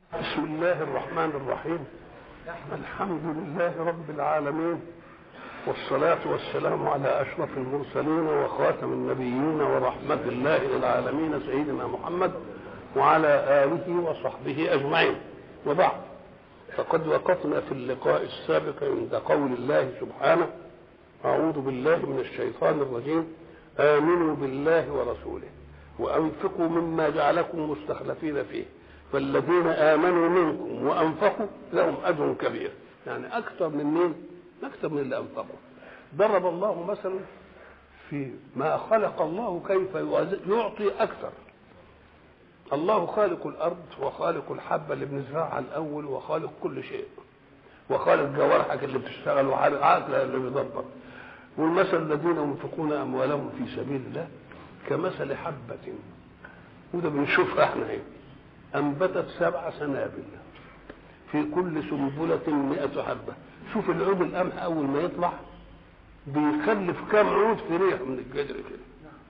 بسم الله الرحمن الرحيم الحمد لله رب العالمين والصلاة والسلام على أشرف المرسلين وخاتم النبيين ورحمة الله للعالمين سيدنا محمد وعلى آله وصحبه أجمعين وبعد فقد وقفنا في اللقاء السابق عند قول الله سبحانه أعوذ بالله من الشيطان الرجيم آمنوا بالله ورسوله وأنفقوا مما جعلكم مستخلفين فيه فالذين آمنوا منكم وأنفقوا لهم أجر كبير يعني أكثر من مين؟ أكثر من اللي أنفقوا ضرب الله مثلا في ما خلق الله كيف يعطي أكثر الله خالق الأرض وخالق الحبة اللي بنزرعها الأول وخالق كل شيء وخالق جوارحك اللي بتشتغل وخالق عقلك اللي بيدبر والمثل الذين ينفقون أموالهم في سبيل الله كمثل حبة وده بنشوفها احنا هنا أنبتت سبع سنابل في كل سنبلة مئة حبة شوف العود القمح أول ما يطلع بيخلف كام عود في ريح من الجدر كده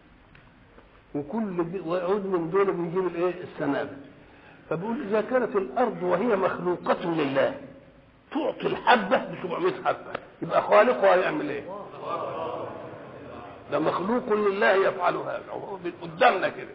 وكل عود من دول بيجيب الايه السنابل فبيقول اذا كانت الارض وهي مخلوقه لله تعطي الحبه ب 700 حبه يبقى خالقها يعمل ايه؟ ده مخلوق لله يفعل هذا قدامنا كده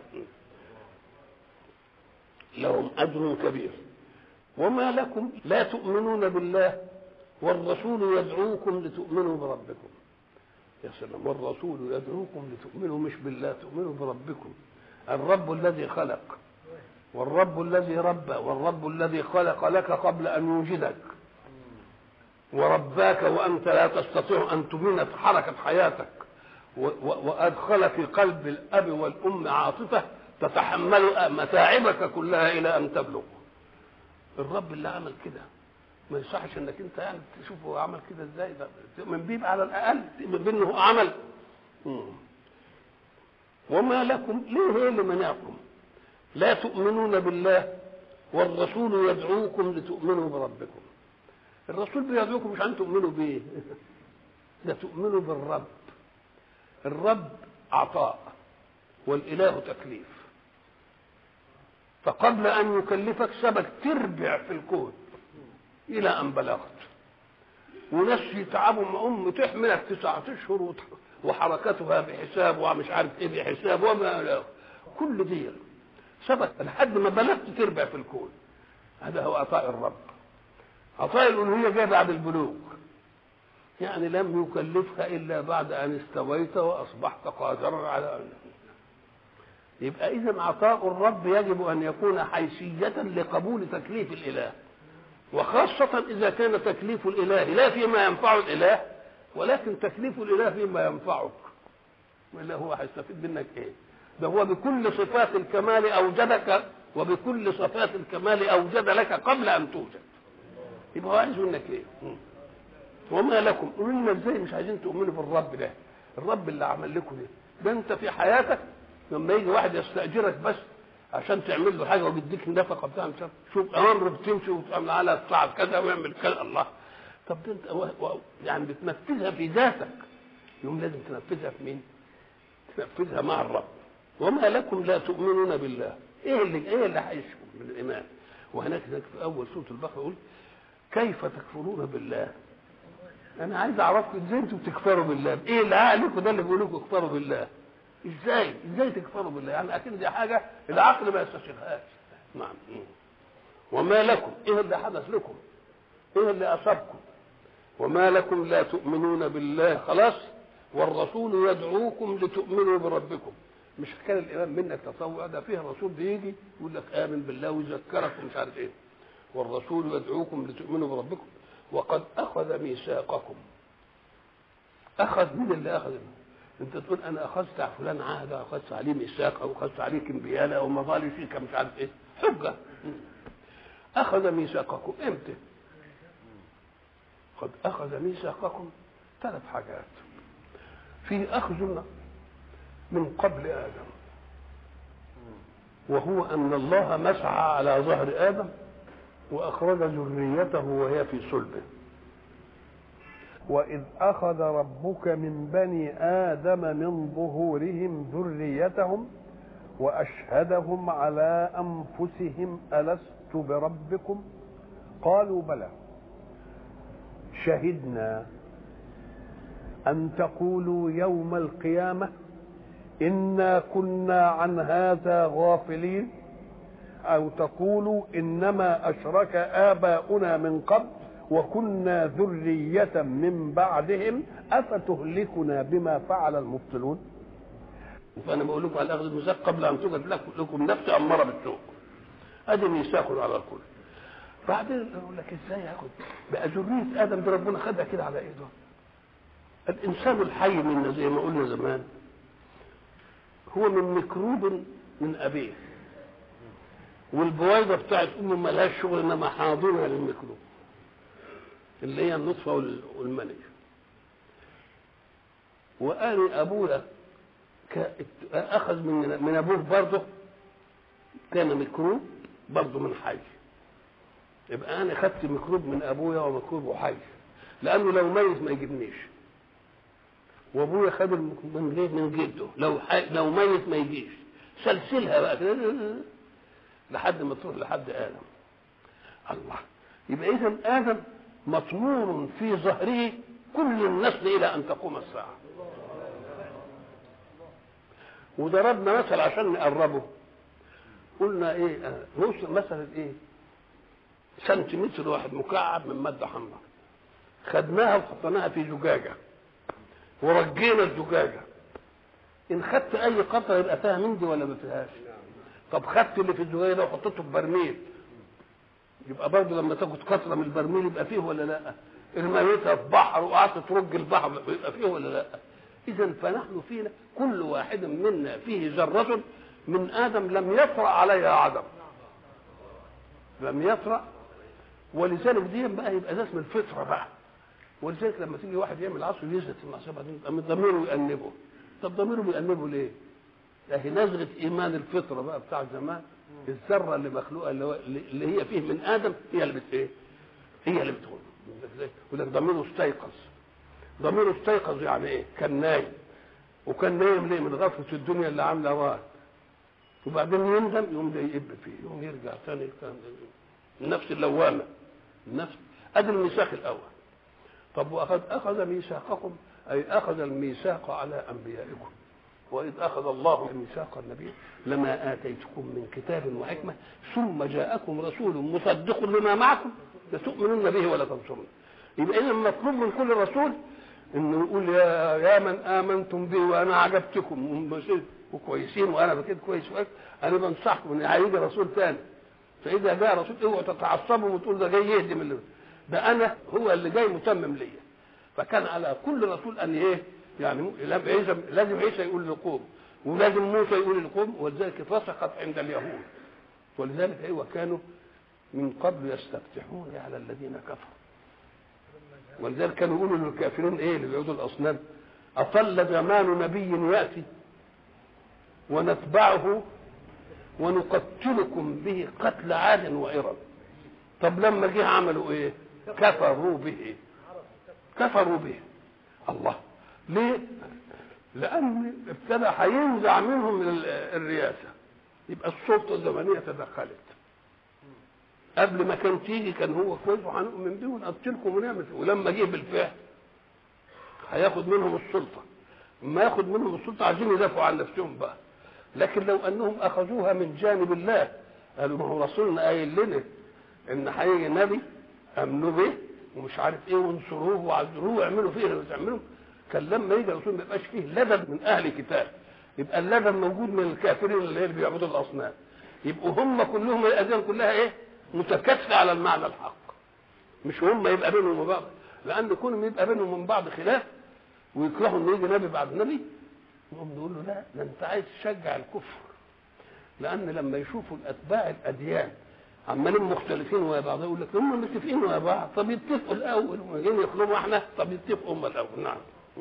لهم اجر كبير وما لكم لا تؤمنون بالله والرسول يدعوكم لتؤمنوا بربكم يا سلام والرسول يدعوكم لتؤمنوا مش بالله تؤمنوا بربكم الرب الذي خلق والرب الذي ربى والرب الذي خلق لك قبل ان يوجدك ورباك وانت لا تستطيع ان تبين حركه حياتك وادخل في قلب الاب والام عاطفه تتحمل متاعبك كلها الى ان تبلغ الرب اللي عمل كده ما يصحش انك انت يعني تشوف هو عمل كده ازاي ده تؤمن بيه على الاقل تؤمن بيه انه عمل مم. وما لكم ليه ايه اللي منعكم لا تؤمنون بالله والرسول يدعوكم لتؤمنوا بربكم الرسول بيدعوكم مش عشان تؤمنوا بيه ده تؤمنوا بالرب الرب عطاء والاله تكليف فقبل ان يكلفك سبك تربع في الكون الى ان بلغت وناس يتعبوا مع ام تحملك تسعة اشهر وحركتها بحساب ومش عارف ايه بحساب وما لا كل دي ثبت لحد ما بلغت تربع في الكون هذا هو عطاء الرب عطاء الالوهيه جاء بعد البلوغ يعني لم يكلفها الا بعد ان استويت واصبحت قادرا على ان يبقى اذا عطاء الرب يجب ان يكون حيثيه لقبول تكليف الاله وخاصة إذا كان تكليف الإله لا فيما ينفع الإله ولكن تكليف الإله فيما ينفعك وإلا هو هيستفيد منك إيه؟ ده هو بكل صفات الكمال أوجدك وبكل صفات الكمال أوجد لك قبل أن توجد يبقى هو عايز منك إيه؟ وما لكم قولوا لنا إزاي مش عايزين تؤمنوا بالرب ده الرب اللي عمل لكم ده ده أنت في حياتك لما يجي واحد يستأجرك بس عشان تعمل له حاجه وبيديك النفقه بتاع مش شوف امر بتمشي وتعمل على الصعب كذا ويعمل كذا الله طب ده انت و... و... يعني بتنفذها في ذاتك يوم لازم تنفذها في مين؟ تنفذها مع الرب وما لكم لا تؤمنون بالله ايه اللي ايه اللي هيشكم من الايمان وهناك هناك في اول سوره البقره يقول كيف تكفرون بالله انا عايز اعرفكم ازاي انتم بتكفروا بالله ايه اللي عقلكم ده اللي بيقول لكم اكفروا بالله ازاي ازاي تكفروا بالله يعني اكيد دي حاجه العقل ما يستشيرهاش نعم وما لكم ايه اللي حدث لكم ايه اللي اصابكم وما لكم لا تؤمنون بالله خلاص والرسول يدعوكم لتؤمنوا بربكم مش كان الامام منك تصور ده فيه الرسول بيجي يقول لك امن بالله ويذكرك ومش عارف ايه والرسول يدعوكم لتؤمنوا بربكم وقد اخذ ميثاقكم اخذ من اللي اخذ منه انت تقول انا اخذت على فلان عهد او اخذت عليه ميثاق او اخذت عليه كمبياله او مظالم فيك مش عارف ايه حجه اخذ ميثاقكم امتى قد اخذ ميثاقكم ثلاث حاجات في اخذ من قبل ادم وهو ان الله مسعى على ظهر ادم واخرج ذريته وهي في صلبه وإذ أخذ ربك من بني آدم من ظهورهم ذريتهم واشهدهم على انفسهم الست بربكم قالوا بلى شهدنا ان تقولوا يوم القيامه انا كنا عن هذا غافلين او تقولوا انما اشرك اباؤنا من قبل وكنا ذريه من بعدهم افتهلكنا بما فعل المبطلون فانا بقول لكم على اخذ الميثاق قبل ان توجد لكم نفس اماره بالسوء ادي ميثاق على الكل بعدين يقول لك ازاي ياخد بقى ذريه ادم دي ربنا خدها كده على ايده الانسان الحي منا زي ما قلنا زمان هو من ميكروب من ابيه والبويضه بتاعت امه ملهاش شغل انما حاضنها للميكروب اللي هي النطفه والمني وقال ابويا اخذ من من ابوه برضه كان ميكروب برضه من حي يبقى انا خدت ميكروب من ابويا وميكروب حي لانه لو ميت ما يجيبنيش وابويا خد من غير من جده لو حي لو ميت ما يجيش سلسلها بقى كده لحد ما تروح لحد ادم الله يبقى اذا ادم مطمور في ظهره كل النسل الى ان تقوم الساعه وضربنا مثل عشان نقربه قلنا ايه نوصل مثلا ايه سنتيمتر واحد مكعب من ماده حمراء خدناها وحطيناها في زجاجه ورجينا الزجاجه ان خدت اي قطره يبقى فيها من دي ولا ما فيهاش طب خدت اللي في الزجاجه ده وحطيته في برميل يبقى برضه لما تاخد قطره من البرميل يبقى فيه ولا لا الميتها في بحر وقعدت ترج البحر يبقى فيه ولا لا اذا فنحن فينا كل واحد منا فيه ذره من ادم لم يطرا عليها عدم لم يطرا ولذلك دي بقى يبقى ده اسم الفطره بقى ولذلك لما تيجي واحد يعمل عصر يزهد المعصيه بعدين يبقى ضميره يأنبه طب ضميره بيأنبه ليه؟ اهي نزغه ايمان الفطره بقى بتاع زمان الذره اللي مخلوقه اللي, هو اللي هي فيه من ادم هي اللي بت ايه؟ هي اللي بتقول يقول لك ضميره استيقظ ضميره استيقظ يعني ايه؟ كان نايم وكان نايم ليه؟ من غفله الدنيا اللي عامله راه وبعدين يندم يقوم ده يقب فيه يقوم يرجع ثاني الكلام ده النفس اللوامه النفس ادي الميثاق الاول طب واخذ اخذ ميثاقكم اي اخذ الميثاق على انبيائكم واذ اخذ الله ميثاق النبي لما اتيتكم من كتاب وحكمه ثم جاءكم رسول مصدق لما معكم لتؤمنن به ولا تنصرون يبقى اذا مطلوب من كل رسول انه يقول يا يا من امنتم بي وانا عجبتكم وكويسين وانا بكده كويس انا بنصحكم ان هيجي رسول ثاني فاذا جاء رسول اوعوا تتعصبوا وتقول ده جاي يهدم اللي ده انا هو اللي جاي متمم ليا فكان على كل رسول ان ايه يعني لازم لازم عيسى يقول لقوم ولازم موسى يقول لقوم ولذلك فسقت عند اليهود ولذلك ايوه كانوا من قبل يستفتحون على الذين كفروا ولذلك كانوا يقولوا للكافرين ايه اللي بيعبدوا الاصنام اطل زمان نبي ياتي ونتبعه ونقتلكم به قتل عاد وإرم طب لما جه عملوا ايه كفروا به كفروا به الله ليه لان ابتدى هينزع منهم الرياسه يبقى السلطه الزمنيه تدخلت قبل ما كان تيجي كان هو كويس وهنؤمن بيه ونقتلكم ونعمل ولما جه بالفعل هياخد منهم السلطه ما ياخد منهم السلطه عايزين يدافعوا عن نفسهم بقى لكن لو انهم اخذوها من جانب الله قالوا ما هو رسولنا قايل لنا ان هيجي نبي امنوا به ومش عارف ايه وانصروه وعذروه واعملوا فيه اللي تعملوا كان لما يجي الرسول ما يبقاش فيه لبن من اهل كتاب يبقى اللبن موجود من الكافرين اللي بيعبدوا الاصنام يبقوا هم كلهم الاديان كلها ايه متكاتفه على المعنى الحق مش هم يبقى بينهم وبعض لان كونهم يبقى بينهم من بعض خلاف ويكرهوا ان يجي نبي بعد نبي نقوم نقول له لا ده انت عايز تشجع الكفر لان لما يشوفوا الاتباع الاديان عمالين مختلفين ويا بعض يقول لك هم متفقين ويا بعض طب يتفقوا الاول وما جايين يخلوهم احنا طب يتفقوا هم الاول نعم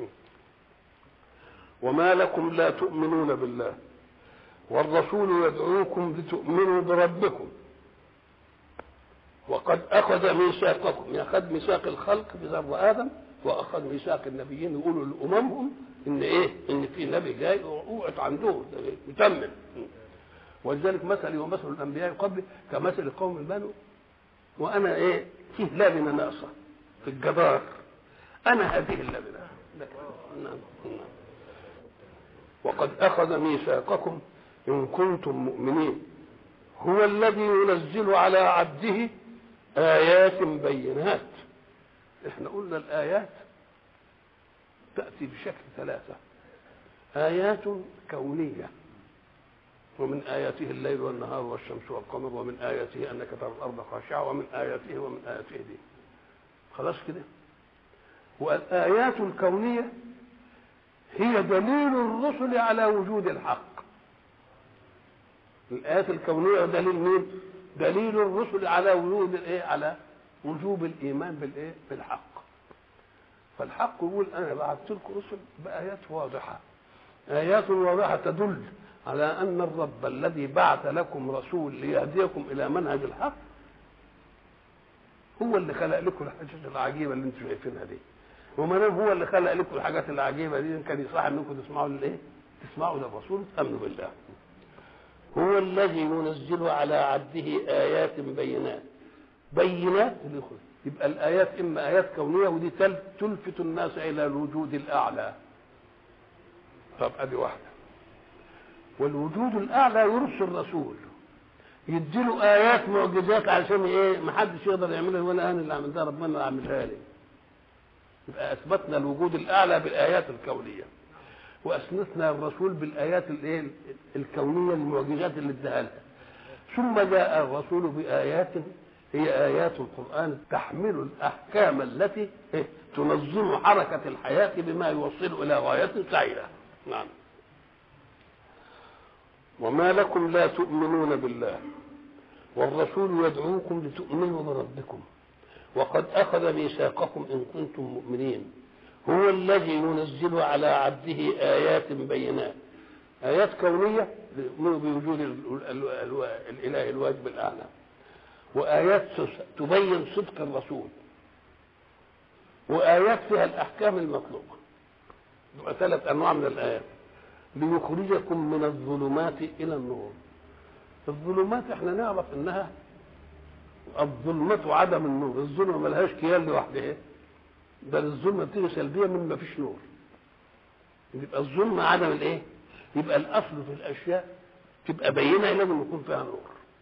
وما لكم لا تؤمنون بالله والرسول يدعوكم لتؤمنوا بربكم وقد اخذ ميثاقكم ياخذ ميثاق الخلق بذر ادم واخذ ميثاق النبيين يقولوا لاممهم ان ايه ان في نبي جاي اوعت عندهم يتمم ولذلك مثلي ومثل الانبياء قبلي كمثل قوم بنو وانا ايه فيه لبنه ناقصه في الجدار انا هذه اللبنه نعم نعم وقد اخذ ميثاقكم ان كنتم مؤمنين هو الذي ينزل على عبده ايات بينات احنا قلنا الايات تاتي بشكل ثلاثه ايات كونيه ومن آياته الليل والنهار والشمس والقمر ومن آياته أنك ترى الأرض خاشعة ومن آياته ومن آياته دي خلاص كده والآيات الكونية هي دليل الرسل على وجود الحق الآيات الكونية دليل مين؟ دليل الرسل على وجود الإيه؟ على وجوب الإيمان بالإيه؟ بالحق فالحق يقول أنا بعثت لكم رسل بآيات واضحة آيات واضحة تدل على أن الرب الذي بعث لكم رسول ليهديكم إلى منهج الحق هو اللي خلق لكم الحاجات العجيبة اللي انتم شايفينها دي وما دام هو اللي خلق لكم الحاجات العجيبة دي كان يصح انكم تسمعوا للايه؟ تسمعوا للرسول تأمنوا بالله هو الذي ينزل على عبده آيات بينات بينات يبقى الآيات إما آيات كونية ودي تلفت الناس إلى الوجود الأعلى طب أدي واحدة والوجود الاعلى يرسل رسول يديله ايات معجزات عشان ايه ما حدش يقدر يعملها ولا انا اللي عملتها ربنا اللي عملها لي يبقى اثبتنا الوجود الاعلى بالايات الكونيه واثنتنا الرسول بالايات الايه الكونيه المعجزات اللي اداها لها ثم جاء الرسول بايات هي ايات القران تحمل الاحكام التي تنظم حركه الحياه بما يوصل الى غايه سعيده نعم وما لكم لا تؤمنون بالله والرسول يدعوكم لتؤمنوا بربكم وقد أخذ ميثاقكم إن كنتم مؤمنين هو الذي ينزل على عبده آيات بينات آيات كونية ليؤمنوا بوجود الإله الواجب الأعلى وآيات تبين صدق الرسول وآيات فيها الأحكام المطلوبة ثلاث أنواع من الآيات ليخرجكم من الظلمات الى النور الظلمات احنا نعرف انها الظلمة عدم النور الظلمة ملهاش كيان لوحدها بل الظلمة بتيجي سلبية من ما فيش نور يبقى الظلمة عدم الايه يبقى الاصل في الاشياء تبقى بينة لازم يكون فيها نور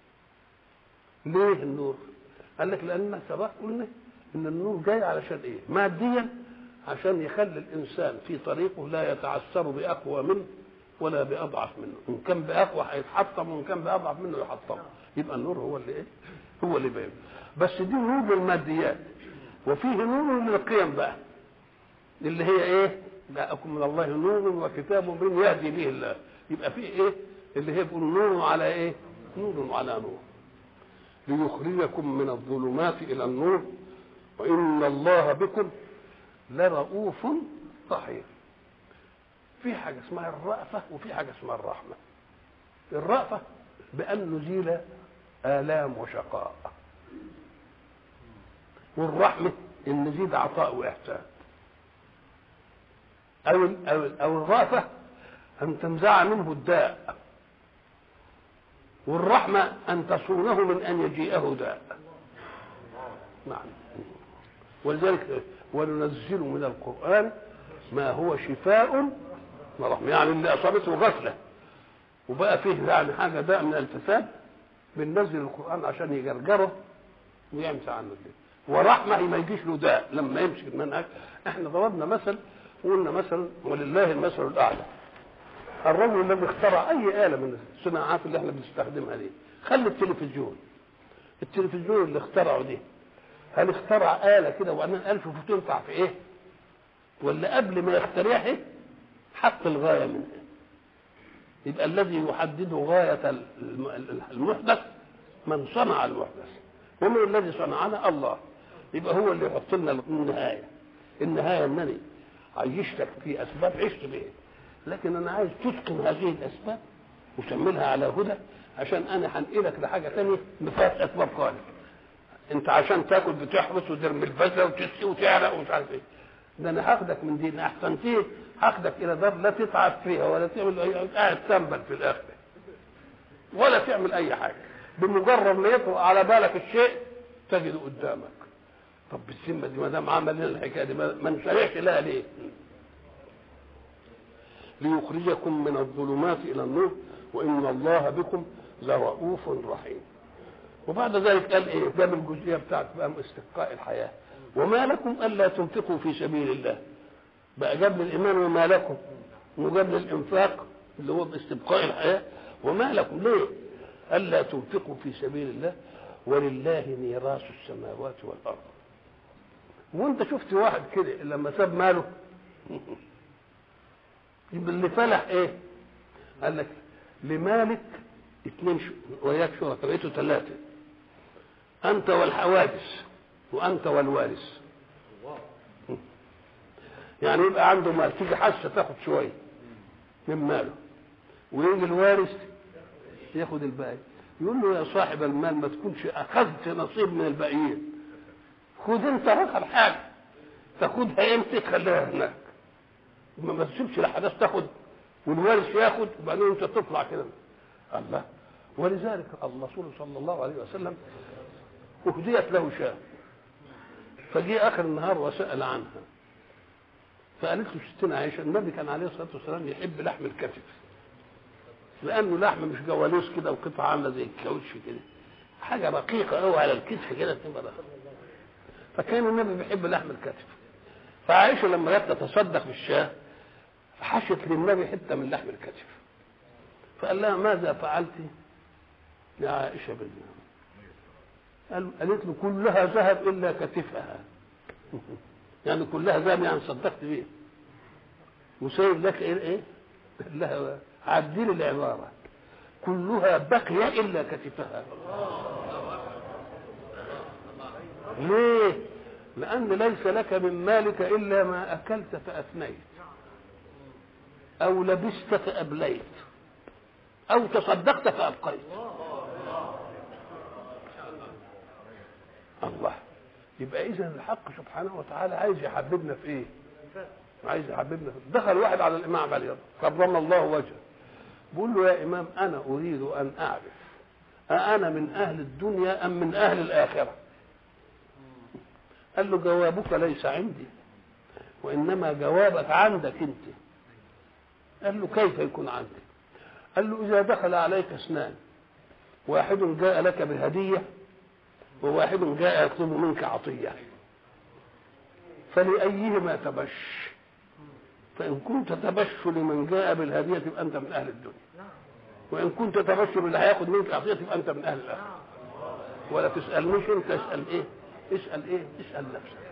ليه النور قال لك لان سبق قلنا ان النور جاي علشان ايه ماديا عشان يخلي الانسان في طريقه لا يتعثر باقوى منه ولا باضعف منه ان كان باقوى هيتحطم وان كان باضعف منه يحطم يبقى النور هو اللي ايه هو اللي باين بس دي نور للماديات وفيه نور للقيم بقى اللي هي ايه جاءكم من الله نور وكتاب مبين يهدي به الله يبقى فيه ايه اللي هي بيقول نور على ايه نور على نور ليخرجكم من الظلمات الى النور وان الله بكم لرؤوف رحيم في حاجة اسمها الرأفة وفي حاجة اسمها الرحمة الرأفة بأن نزيل آلام وشقاء والرحمة إن نزيد عطاء وإحسان أو أو أو الرأفة أن تنزع منه الداء والرحمة أن تصونه من أن يجيئه داء نعم ولذلك وننزل من القرآن ما هو شفاء ورحمة يعني اللي أصابته غفلة وبقى فيه يعني حاجة داء من الفساد بننزل القرآن عشان يجرجره ويمسى عنه الدين ورحمة ما يجيش له داء لما يمشي المنهج احنا ضربنا مثل وقلنا مثلا ولله المثل الأعلى الرجل الذي اخترع أي آلة من الصناعات اللي احنا بنستخدمها دي خلي التلفزيون التلفزيون اللي اخترعه دي هل اخترع آلة كده وبعدين قال شوفوا تنفع في ايه؟ ولا قبل ما يخترعها حط الغاية منها يبقى الذي يحدد غاية المحدث من صنع المحدث ومن الذي صنعنا الله يبقى هو اللي يحط لنا النهاية النهاية انني عيشتك في اسباب عشت بها لكن انا عايز تتقن هذه الاسباب وتعملها على هدى عشان انا هنقلك لحاجه ثانيه ما فيهاش اسباب خالص انت عشان تاكل بتحبس وترمي البذره وتسقي وتعرق ومش عارف ايه ده انا هاخدك من دين احسن فيه هاخدك الى دار لا تتعب فيها ولا تعمل قاعد تنبل في الاخر ولا تعمل اي حاجه بمجرد ما يطرق على بالك الشيء تجده قدامك طب بالذمه دي ما دام عمل لنا الحكايه دي ما نشرعش لها ليه؟ ليخرجكم من الظلمات الى النور وان الله بكم لرؤوف رحيم وبعد ذلك قال ايه جاب الجزئيه بتاعت بقى استبقاء الحياه وما لكم الا تنفقوا في سبيل الله بقى جاب الايمان وما لكم وجاب للانفاق اللي هو باستبقاء الحياه وما لكم ليه الا تنفقوا في سبيل الله ولله ميراث السماوات والارض وانت شفت واحد كده لما ساب ماله يبقى اللي فلح ايه قال لك لمالك اثنين وياك شركاء بقيتوا ثلاثه انت والحوادث وانت والوارث يعني يبقى عنده مال تيجي حاسه تاخد شويه من ماله ويجي الوارث ياخد الباقي يقول له يا صاحب المال ما تكونش اخذت نصيب من الباقيين خد انت اخر حاجه تاخدها امتى تخليها هناك ما ما تسيبش الاحداث تاخد والوارث ياخد وبعدين انت تطلع كده الله ولذلك الرسول صلى الله عليه وسلم اهديت له شاة فجاء اخر النهار وسال عنها فقالت له ستنا عائشه النبي كان عليه الصلاه والسلام يحب لحم الكتف لانه لحم مش جواليس كده وقطعه عامله زي الكاوتش كده حاجه رقيقه قوي على الكتف كده تبقى رقيقة. فكان النبي بيحب لحم الكتف فعائشه لما جت تتصدق بالشاه فحشت للنبي حته من لحم الكتف فقال لها ماذا فعلت يا عائشه بالله قال قالت له كلها ذهب الا كتفها يعني كلها ذهب يعني صدقت بيه وسيب لك ايه ايه قال لها عدل العباره كلها بقي الا كتفها ليه لان ليس لك من مالك الا ما اكلت فافنيت او لبست فابليت او تصدقت فابقيت الله يبقى اذا الحق سبحانه وتعالى عايز يحببنا في ايه عايز يحببنا في دخل واحد على الامام علي كرم الله وجهه بيقول له يا امام انا اريد ان اعرف أأنا من أهل الدنيا أم من أهل الآخرة قال له جوابك ليس عندي وإنما جوابك عندك أنت قال له كيف يكون عندك قال له إذا دخل عليك اثنان واحد جاء لك بهدية وواحد جاء يطلب منك عطية فلأيهما تبش فإن كنت تبش لمن جاء بالهدية تبقى أنت من أهل الدنيا وإن كنت تبش باللي هياخد منك عطية تبقى أنت من أهل الآخرة ولا تسألنيش أنت اسأل إيه اسأل إيه اسأل نفسك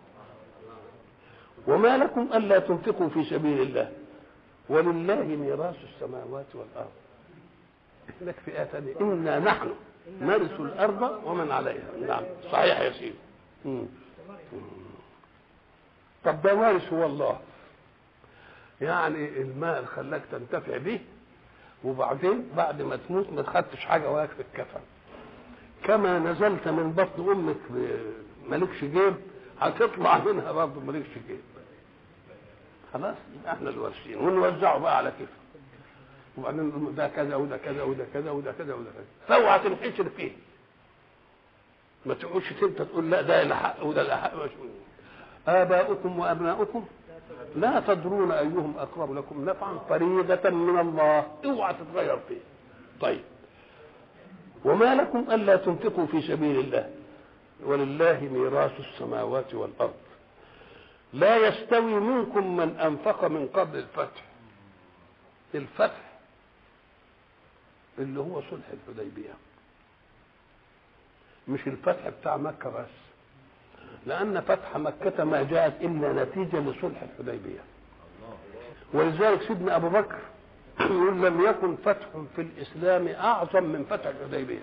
وما لكم ألا تنفقوا في سبيل الله ولله ميراث السماوات والأرض لك في آية ثانية إنا نحن نرث الأرض ومن عليها نعم صحيح يا سيدي مم. طب ده وارث هو الله يعني المال خلاك تنتفع به وبعدين بعد ما تموت ما خدتش حاجه وياك في الكفن كما نزلت من بطن امك مالكش جيب هتطلع منها برضه مالكش جيب خلاص يبقى احنا الوارثين ونوزعه بقى على كيف وبعدين نقول ده كذا وده كذا وده كذا وده كذا وده كذا فاوعى تنحشر فيه ما تقولش انت تقول لا ده الحق وده الحق آباؤكم وأبناؤكم لا تدرون أيهم أقرب لكم نفعا فريضة من الله اوعى تتغير فيه طيب وما لكم ألا تنفقوا في سبيل الله ولله ميراث السماوات والأرض لا يستوي منكم من أنفق من قبل الفتح الفتح اللي هو صلح الحديبية مش الفتح بتاع مكة بس لأن فتح مكة ما جاءت إلا نتيجة لصلح الحديبية ولذلك سيدنا أبو بكر يقول لم يكن فتح في الإسلام أعظم من فتح الحديبية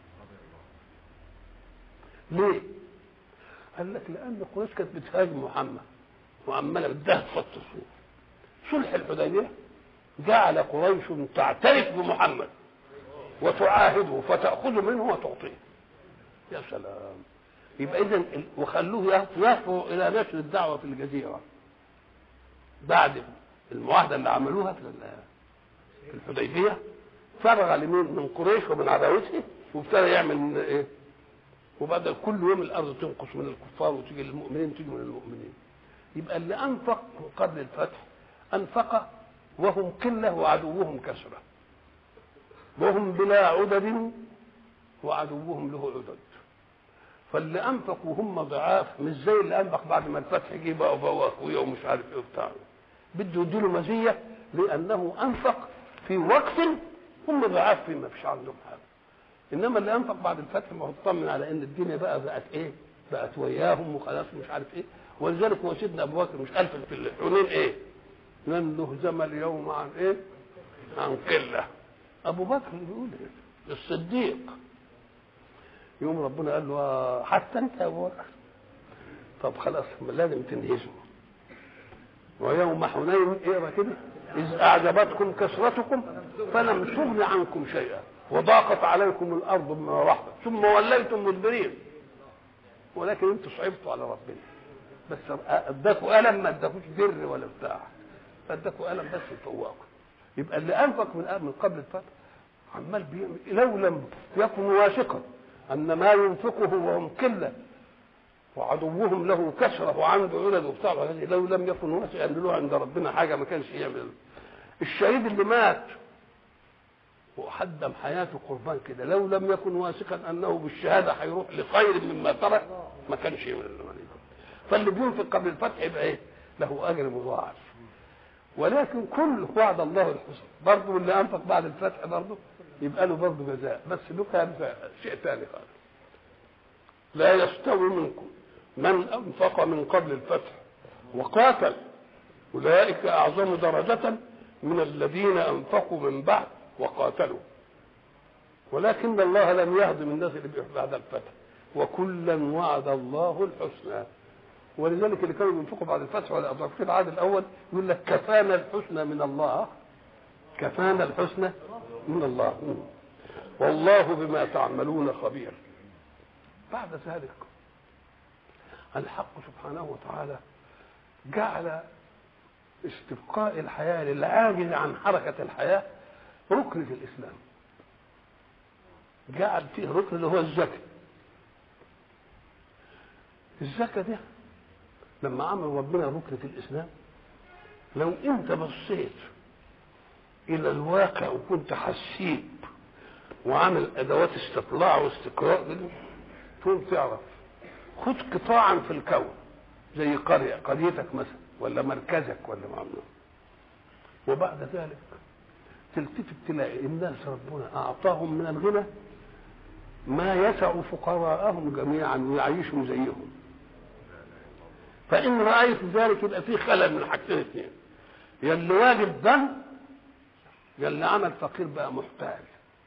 ليه؟ قال لك لأن قريش كانت بتهاجم محمد وعمالة بدها تحط الصور صلح الحديبية جعل قريش تعترف بمحمد وتعاهده فتأخذ منه وتعطيه يا سلام يبقى اذا وخلوه يهفوا الى نشر الدعوه في الجزيره بعد المعاهده اللي عملوها في في الحديبيه فرغ لمين من قريش ومن عداوته وابتدى يعمل ايه وبدأ كل يوم الارض تنقص من الكفار وتيجي للمؤمنين تيجي من المؤمنين يبقى اللي انفق قبل الفتح انفق وهم قله وعدوهم كثره وهم بلا عدد وعدوهم له عدد فاللي انفقوا هم ضعاف مش زي اللي انفق بعد ما الفتح جه بقى بقى اخويا ومش عارف ايه وبتاع بده يديله مزيه لانه انفق في وقت هم ضعاف فيه ما فيش عندهم حاجه انما اللي انفق بعد الفتح ما هو اطمن على ان الدنيا بقى بقت ايه بقت وياهم وخلاص مش عارف ايه ولذلك هو سيدنا ابو بكر مش قال في الحنين ايه لن نهزم اليوم عن ايه عن قله ابو بكر بيقول ايه الصديق يوم ربنا قال له حتى انت يا ابو بكر طب خلاص لازم تنهزموا ويوم حنين اقرا كده اذ اعجبتكم كثرتكم فلم تغن عنكم شيئا وضاقت عليكم الارض بما رحبت ثم وليتم مدبرين ولكن انتم صعبتوا على ربنا بس اداكوا الم ما اداكوش بر ولا بتاع اداكوا الم بس يفوقكم يبقى اللي انفق من من قبل الفتح عمال بيعمل لو لم يكن واثقا ان ما ينفقه وهم قله وعدوهم له كثره وعنده عدد وبتاع لو لم يكن واثقا ان له عند ربنا حاجه ما كانش يعمل الشهيد اللي مات وقدم حياته قربان كده لو لم يكن واثقا انه بالشهاده هيروح لخير مما ترك ما كانش يعمل فاللي بينفق قبل الفتح يبقى ايه؟ له اجر مضاعف ولكن كل وعد الله الحسن برضه اللي انفق بعد الفتح برضه يبقى له برضه جزاء بس له كان شيء ثاني خالص لا يستوي منكم من انفق من قبل الفتح وقاتل اولئك اعظم درجه من الذين انفقوا من بعد وقاتلوا ولكن الله لم يهضم الناس اللي بعد الفتح وكلا وعد الله الحسنى ولذلك اللي كانوا بينفقوا بعد الفتح ولا في العهد الاول يقول لك كفانا الحسنى من الله كفانا الحسنى من الله والله بما تعملون خبير بعد ذلك الحق سبحانه وتعالى جعل استبقاء الحياة للعاجز عن حركة الحياة ركن في الإسلام جعل فيه ركن اللي هو الزكاة الزكاة دي لما عمل ربنا ركن في الإسلام لو أنت بصيت إلى الواقع وكنت حسيب وعامل أدوات استطلاع واستقراء كده تقوم تعرف خد قطاعا في الكون زي قرية قريتك مثلا ولا مركزك ولا معمول وبعد ذلك تلتفت تلاقي الناس ربنا أعطاهم من الغنى ما يسع فقراءهم جميعا ويعيشهم زيهم فإن رأيت ذلك يبقى في خلل من حاجتين اثنين يا اللي واجب ده يا اللي عمل فقير بقى محتاج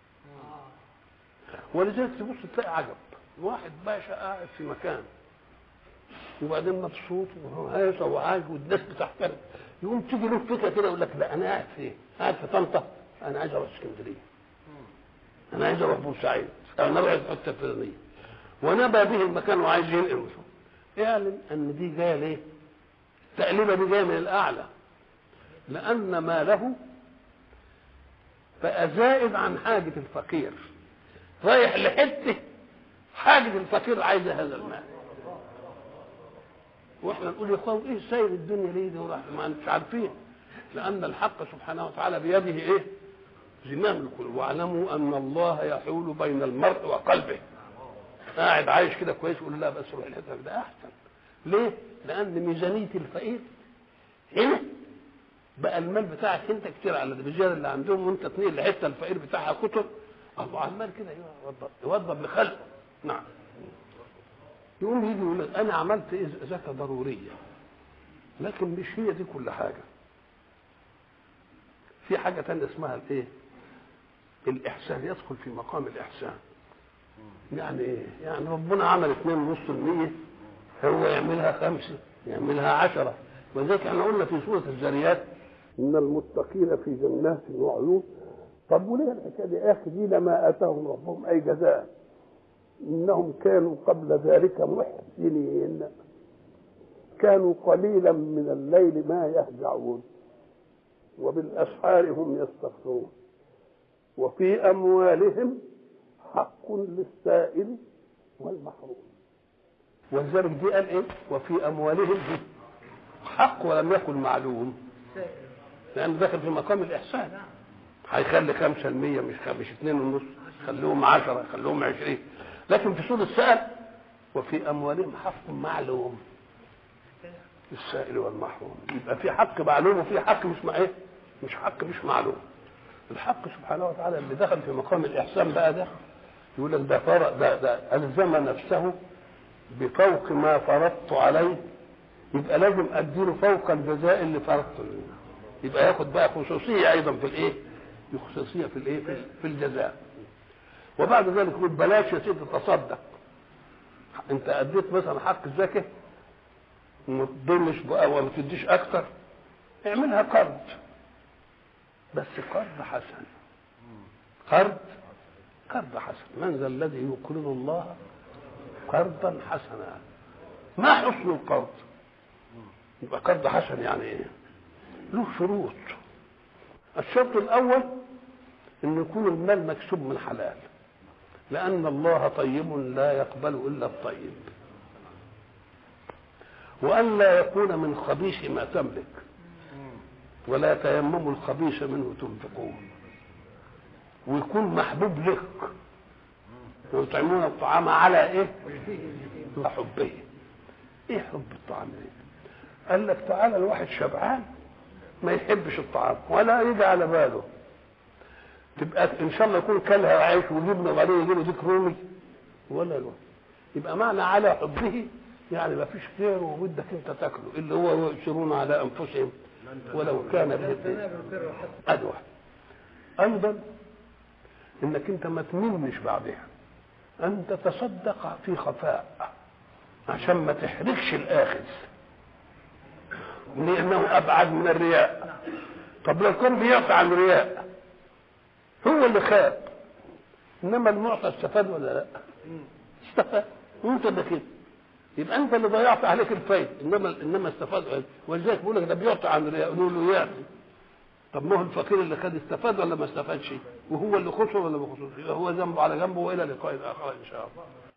ولذلك تبص تلاقي عجب واحد باشا قاعد في مكان وبعدين مبسوط وهيصة وعايش والناس بتحترم يقوم تيجي له فكره كده يقول لك لا انا قاعد فين؟ قاعد في طنطا انا عايز اروح اسكندريه انا عايز اروح بورسعيد انا اروح الحته الفلانيه ونبى به المكان وعايز ينقل اعلن ان دي جايه ليه؟ التقليبه دي جايه من الاعلى لان ماله بقى زائد عن حاجه الفقير رايح لحته حاجه الفقير عايزه هذا المال واحنا نقول يا اخوان ايه ساير الدنيا ليه ده ما انتش عارفين لان الحق سبحانه وتعالى بيده ايه زمام القلوب واعلموا ان الله يحول بين المرء وقلبه قاعد عايش كده كويس يقول لا بس روح الحته ده احسن ليه لان ميزانيه الفقير هنا بقى المال بتاعك انت كتير على الرجال اللي عندهم وانت تنقل الحته الفقير بتاعها كتر الله عمال كده يوضب يوضب لخلقه نعم يقوم يجي يقول لك انا عملت إيه زكاه ضروريه لكن مش هي دي كل حاجه في حاجه تانية اسمها الايه الاحسان يدخل في مقام الاحسان يعني ايه يعني ربنا عمل 2.5% هو يعملها خمسة يعملها عشرة ولذلك احنا قلنا في سورة الذريات إن المتقين في جنات وعيون طب وليه الحكاية دي آخذين ما آتاهم ربهم أي جزاء إنهم كانوا قبل ذلك محسنين كانوا قليلا من الليل ما يهجعون وبالأسحار هم يستغفرون وفي أموالهم حق للسائل والمحروم ولذلك دي قال ايه وفي اموالهم دي حق ولم يكن معلوم لان داخل في مقام الاحسان هيخلي خمسة المية مش مش اتنين ونص خليهم عشرة خليهم عشرين لكن في سورة السائل وفي أموالهم حق معلوم للسائل والمحروم يبقى في حق معلوم وفي حق مش مع ايه مش حق مش معلوم الحق سبحانه وتعالى اللي دخل في مقام الإحسان بقى ده يقول لك ده فرق ده ده ألزم نفسه بفوق ما فرضت عليه يبقى لازم اديله فوق الجزاء اللي فرضته يبقى ياخد بقى خصوصيه ايضا في الايه؟ خصوصيه في الايه؟ في- في الجزاء. وبعد ذلك يقول بلاش يا سيدي تصدق. انت اديت مثلا حق الزكاه وما تضلش بقى وما تديش اكتر اعملها قرض بس قرض حسن قرض قرض حسن من ذا الذي يقرض الله قرضا حسنا ما حسن القرض يبقى قرض حسن يعني ايه له شروط الشرط الاول ان يكون المال مكسوب من حلال لان الله طيب لا يقبل الا الطيب وان لا يكون من خبيث ما تملك ولا تيمموا الخبيث منه تنفقون ويكون محبوب لك ويطعمون الطعام على ايه حبه ايه حب الطعام ده قال لك تعالى الواحد شبعان ما يحبش الطعام ولا يجي على باله تبقى ان شاء الله يكون كلها عيش وجبنه وبعدين يجي له ديك رومي ولا له يبقى معنى على حبه يعني ما فيش غيره وبدك انت تاكله اللي هو يؤثرون على انفسهم ولو كان بهم ادوى ايضا انك انت ما تمنش بعدها ان تتصدق في خفاء عشان ما تحرجش الاخذ لانه ابعد من الرياء طب لو كان بيعطي عن الرياء هو اللي خاب انما المعطى استفاد ولا لا استفاد وانت ده كده يبقى انت اللي ضيعت عليك الفايده انما انما استفاد ولذلك بيقول لك ده بيعطي عن الرياء يقولوا له يعطي طب ما هو الفقير اللي خد استفاد ولا ما استفادش وهو اللي خسر ولا ما خسرش يبقى هو ذنبه على جنبه والى لقاء اخر ان شاء الله